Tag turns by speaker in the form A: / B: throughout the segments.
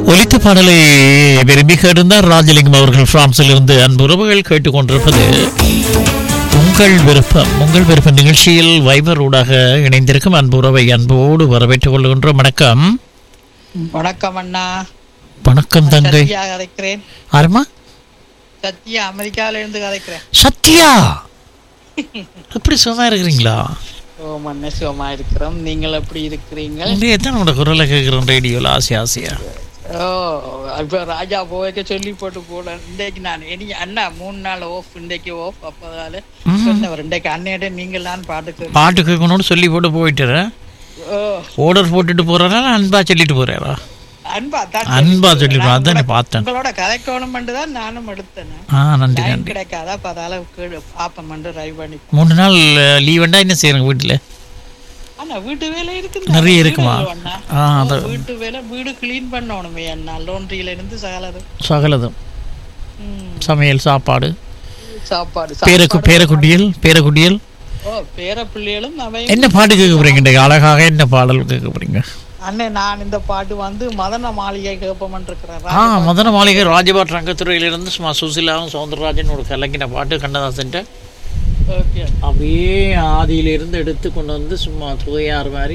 A: ஒலித்த பாடலை விரும்பி கேட்டிருந்தார் ராஜலிங்கம் அவர்கள் பிரான்சில் இருந்து அன்புறவுகள் கேட்டுக்கொண்டிருப்பது உங்கள் விருப்பம் உங்கள் விருப்ப நிகழ்ச்சியில் வைபர் ஊடாக இணைந்திருக்கும் அன்புறவை அன்போடு வரவேற்றுக் கொள்கின்றோம் வணக்கம்
B: வணக்கம் அண்ணா
A: வணக்கம் தங்கை
B: சத்யா கதைக்கிறேன்
A: ஆரமா
B: சத்யா அமெரிக்கால இருந்து கதைக்கிறேன்
A: சத்யா எப்படி சும்மா இருக்கிறீங்களா
B: ஓ மன்ன சுகமா இருக்கிறோம் நீங்கள் எப்படி இருக்கிறீங்க
A: இன்றைய தான் உங்களோட குரலை கேட்குறோம் ரேடியோவில் ஆசை ஆசையா
B: ஓ இப்ப ராஜா போய்க்க சொல்லி போட்டு போல இன்றைக்கு நான் இனி அண்ணா மூணு நாள் ஆஃப் இன்றைக்கு ஆஃப் அப்பதால சொன்னவர் இன்றைக்கு அன்னையிட நீங்களான்னு பாட்டுக்கு
A: பாட்டு கேட்கணும்னு சொல்லி போட்டு போயிட்டுறேன்
B: ஓ
A: ஆர்டர் போட்டுட்டு போறாரா அன்பா சொல்லிட்டு போறாரா
B: அன்பா தான்
A: அன்பா சொல்லிட்டு அதான் நான் பார்த்தேன்
B: உங்களோட கதைக்கணும்னு தான் நானும் எடுத்தேன்
A: ஆ நன்றி
B: டைம்
A: நன்றி
B: கிடைக்காதா அப்ப அதால கீழே பாப்பம் ட்ரை பண்ணி
A: மூணு நாள் லீவெண்டா என்ன செய்யறங்க வீட்டில்
B: அண்ணா வீட்டு வேலை இருக்கு
A: நிறைய இருக்குமா? ஆ, அதான்.
B: வீட்டு வேலை வீடு கிளீன் பண்ணணுமே அண்ணா லோன்றியில இருந்து சகலது
A: சகலதும்
B: ம்,
A: சமையல் சாப்பாடு
B: சாப்பாடு
A: பேரக்கு
B: சாப்பாடு.
A: பேரக்குட்டியல் பேரக்குட்டியல்
B: ஓ பேர பிள்ளைகளும் அவையும்
A: என்ன பாட்டு கேட்க போறீங்க இன்றைக்கு அழகாக என்ன பாடல் கேட்க போறீங்க
B: அண்ணே நான் இந்த பாட்டு வந்து மதன மாளிகை கேட்போம்னு இருக்கிறேன்
A: ஆ மதன மாளிகை ராஜபாட் ரங்கத்துறையிலிருந்து சும்மா சுசிலாவும் சவுந்தரராஜன் ஒரு கலங்கின பாட்டு கண்ணதாசன்
B: ஓகே
A: அப்படியே ஆதியிலிருந்து எடுத்து கொண்டு வந்து சும்மா துவையார் மாதிரி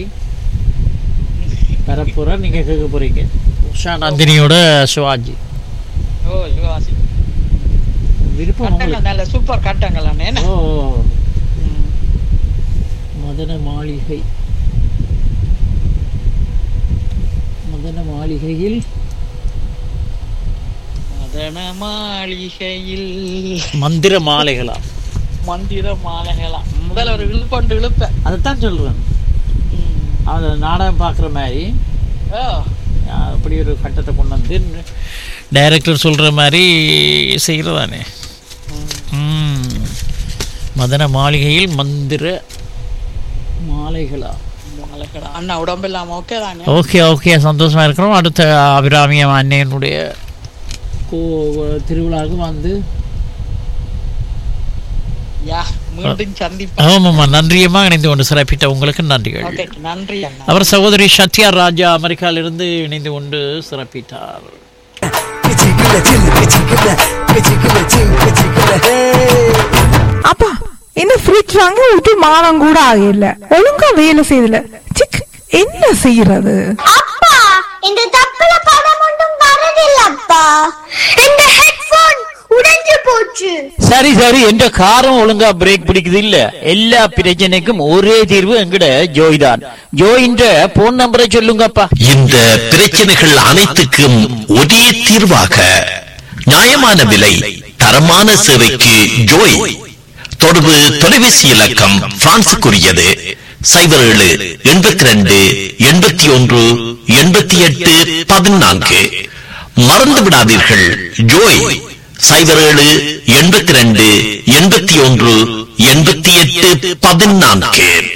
A: பரப்புற நீங்க கேட்க போறீங்க உஷா நந்தினியோட சிவாஜி
B: ஓ யுவாசி
A: விருப்பம் உங்களுக்கு
B: கட்டங்கள் நல்ல சூப்பர் கட்டங்கள் அண்ணே என்ன?
A: ஓ
B: ம்.
A: மதன மாளிகை மதன மாளிகையில்
B: மதன மாளிகையில்
A: மந்திர மாலைகளா
B: மந்திர மாலைகளாம் முதல்ல ஒரு இழுப்பண்டு இழுப்பேன்
A: அதைத்தான் சொல்றேன்
B: ம்.
A: அது நாடகம் பார்க்குற மாதிரி
B: ஓ
A: அப்படி ஒரு கட்டத்தை கொண்டு வந்து டைரக்டர் சொல்ற மாதிரி செய்கிறதானே ம். மதன மாளிகையில் மந்திர மாலைகளா
B: மாலைகளா அண்ணா உடம்பெல்லாம் ஓகே தானே
A: ஓகே ஓகே சந்தோஷமா இருக்கிறோம் அடுத்த அபிராமிய அன்னையனுடைய கோ திருவிழாவுக்கு வந்து
B: யா மீண்டும் சந்திப்போம்
A: ஆமாம்மா நன்றியம்மா இணைந்து கொண்டு சிறப்பித்த உங்களுக்கு நன்றிகள்
B: ஓகே நன்றி அண்ணா
A: அவர் சகோதரி சத்யா ராஜா அமெரிக்காவிலிருந்து இணைந்து கொண்டு சிறப்பித்தார்
C: பிச்சிக்கல சில் பிச்சிக்கல பிச்சிக்கல சில் பிச்சிக்கல ஹே
D: அப்பா என்ன ஃப்ரிட்ஜ் வாங்கி விட்டு மாதம் கூட ஆகல ஒழுங்கா வேலை செய்யல சிக் என்ன செய்யறது
E: அப்பா இந்த தப்புல படம் ஒன்றும் வரதில்லப்பா இந்த ஹெட்போன் உடைஞ்சு போச்சு
A: சரி சரி என்ற காரம் ஒழுங்கா பிரேக் பிடிக்குது இல்ல எல்லா பிரச்சனைக்கும் ஒரே தீர்வு எங்கட ஜோய் தான் ஜோயின்ற போன் நம்பரை சொல்லுங்கப்பா
F: இந்த பிரச்சனைகள் அனைத்துக்கும் ஒரே தீர்வாக நியாயமான விலை தரமான சேவைக்கு ஜோய் தொடர்பு தொலைபேசி இலக்கம் பிரான்சுக்குரியது சைபர் ஏழு எண்பத்தி ரெண்டு எண்பத்தி ஒன்று எண்பத்தி எட்டு பதினான்கு மறந்து விடாதீர்கள் ஜோய் சைபர் ஏழு எண்பத்தி ரெண்டு எண்பத்தி ஒன்று எண்பத்தி எட்டு பதினான்கு